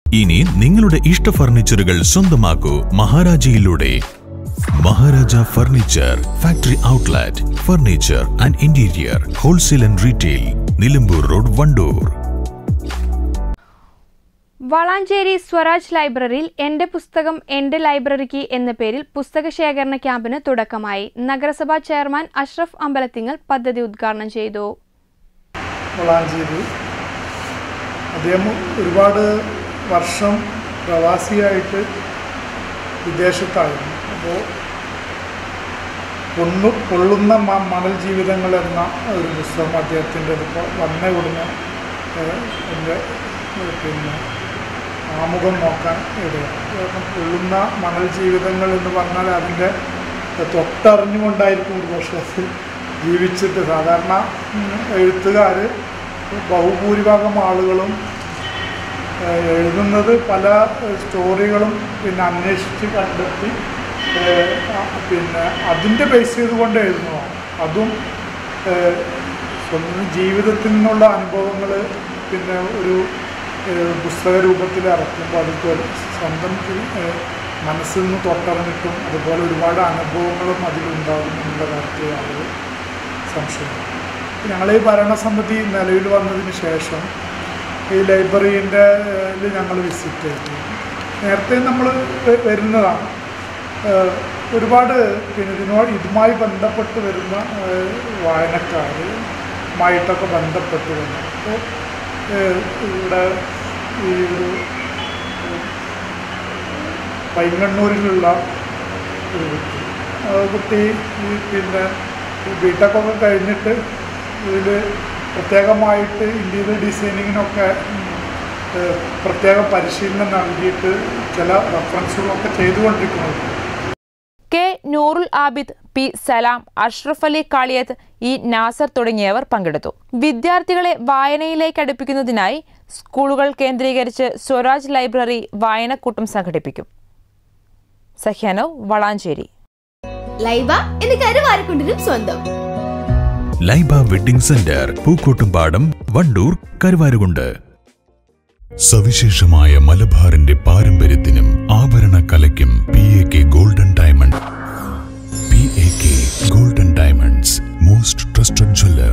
ഇനി നിങ്ങളുടെ ഇഷ്ട ഫർണിച്ചറുകൾ സ്വന്തമാക്കൂ മഹാരാജയിലൂടെ Maharaja furniture factory outlet furniture and interior wholesale and retail Nilambur road Wandoor Valanchery Swaraj ലൈബ്രറിയിൽ എന്റെ പുസ്തകം എന്റെ ലൈബ്രറിക്ക് എന്ന പേരിൽ പുസ്തക ശേഖരണ ക്യാമ്പിന് തുടക്കമായി നഗരസഭാ ചെയർമാൻ അഷ്റഫ് അമ്പലത്തിങ്ങൽ പദ്ധതി ഉദ്ഘാടനം ചെയ്തു വളാഞ്ചേരി അദ്ദേഹം ഒരുപാട് വർഷം പ്രവാസിയായിട്ട് വിദേശത്തായിരുന്നു അപ്പോൾ പൊണ്ണു പൊള്ളുന്ന മ- മണൽ ജീവിതങ്ങൾ എന്ന ഒരു പുസ്തകം അദ്ദേഹത്തിൻ്റെ ഇപ്പോൾ വന്ന ഉടനെ ഏഹ്, എൻ്റെ ഏഹ്, പിന്നെ ആമുഖം നോക്കാൻ ഇടയാണ് കാരണം പൊള്ളുന്ന മണൽ ജീവിതങ്ങൾ എന്ന് പറഞ്ഞാൽ അതിൻ്റെ തൊട്ടറിഞ്ഞുകൊണ്ടായിരിക്കും ഒരു പക്ഷേ അത് ജീവിച്ചിട്ട് സാധാരണ എഴുത്തുകാർ ബഹുഭൂരിഭാഗം ആളുകളും ഏഹ്, എഴുതുന്നത് പല ഏഹ്, സ്റ്റോറികളും പിന്നെ അന്വേഷിച്ച് കണ്ടെത്തി ഏഹ്, ആ, പിന്നെ അതിൻ്റെ ബേസ് ചെയ്തുകൊണ്ട് എഴുതുന്നതാണ് അതും ഏഹ്, സ്വന്തം ജീവിതത്തിൽ നിന്നുള്ള അനുഭവങ്ങൾ പിന്നെ ഒരു ഏഹ്, പുസ്തക രൂപത്തിൽ ഇറക്കുമ്പോൾ അതൊക്കെ സ്വന്തം ഏഹ്, മനസ്സിൽ നിന്ന് തൊട്ടറിഞ്ഞിട്ടും അതുപോലെ ഒരുപാട് അനുഭവങ്ങളും അതിലുണ്ടാകും എന്നുള്ള കാര്യത്തിൽ ആളുകൾ സംശയം ഞങ്ങൾ ഈ ഭരണസമിതി നിലവിൽ വന്നതിന് ശേഷം ഈ ലൈബ്രറീൻ്റെ ഞങ്ങൾ വിസിറ്റ് ചെയ്തു നേരത്തെ നമ്മൾ വരുന്നതാണ് ഏഹ് ഒരുപാട് പിന്നെ ഇതിനോട് ഇതുമായി ബന്ധപ്പെട്ട് വരുന്ന വായനക്കാരുമായിട്ടൊക്കെ ബന്ധപ്പെട്ട് വന്നു അപ്പോൾ ഏഹ് ഇവിടെ ഈ ഒരു ഏഹ് പൈങ്ങണ്ണൂരിലുള്ള ഒരു കുട്ടി ആ കുട്ടി ഈ പിന്നെ ബിടെക്കൊക്കെ കഴിഞ്ഞിട്ട് ഇതിൽ പ്രത്യേകമായിട്ട് ഇൻറ്റീരിയർ ഡിസൈനിങ്ങിനൊക്കെ ഏഹ്, പ്രത്യേക പരിശീലനം നൽകിയിട്ട് ചില റെഫറൻസുകളൊക്കെ ചെയ്തുകൊണ്ടിരിക്കുന്നുണ്ട് K Noorul Abid P Salam Ashraf Ali Kaliyath E Nasar തുടങ്ങിയവർ പങ്കെടുത്തു വിദ്യാർത്ഥികളെ വായനയിലേക്ക് അടുപ്പിക്കുന്നതിനായി സ്കൂളുകൾ കേന്ദ്രീകരിച്ച് സ്വരാജ് ലൈബ്രറി വായനക്കൂട്ടം സംഘടിപ്പിക്കും സഹ്യാനോ വളാഞ്ചേരി ലൈബ എന്ന് കരുവാരക്കുണ്ടിനും സ്വന്തം ലൈബ വെഡിംഗ് സെന്റർ പൂക്കോട്ടുംപാടം വണ്ടൂർ കരുവാരുകുണ്ട് സവിശേഷമായ മലബാറിന്റെ പാരമ്പര്യത്തിനും ആഭരണ കലയ്ക്കും P A K golden diamond P A K golden diamonds most trusted jeweller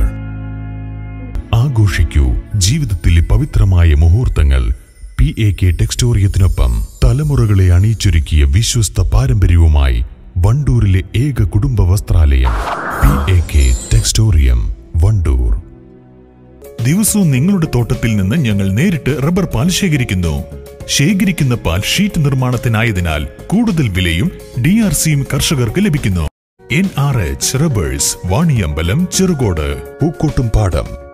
ആഘോഷിക്കൂ ജീവിതത്തിലെ പവിത്രമായ മുഹൂർത്തങ്ങൾ പി എ കെ ടെക്സ്റ്റോറിയത്തിനൊപ്പം തലമുറകളെ അണിയിച്ചൊരുക്കിയ വിശ്വസ്ത പാരമ്പര്യവുമായി വണ്ടൂരിലെ ഏക കുടുംബ വസ്ത്രാലയം P A K Textorium Wandoor ദിവസവും നിങ്ങളുടെ തോട്ടത്തിൽ നിന്ന് ഞങ്ങൾ നേരിട്ട് റബ്ബർ പാൽ ശേഖരിക്കുന്നു ശേഖരിക്കുന്ന പാൽ ഷീറ്റ് നിർമ്മാണത്തിനായതിനാൽ കൂടുതൽ വിലയും ഡി ആർ സിയും കർഷകർക്ക് ലഭിക്കുന്നു N R H rubbers Vaniyambalam Cherukode പൂക്കോട്ടും പാടം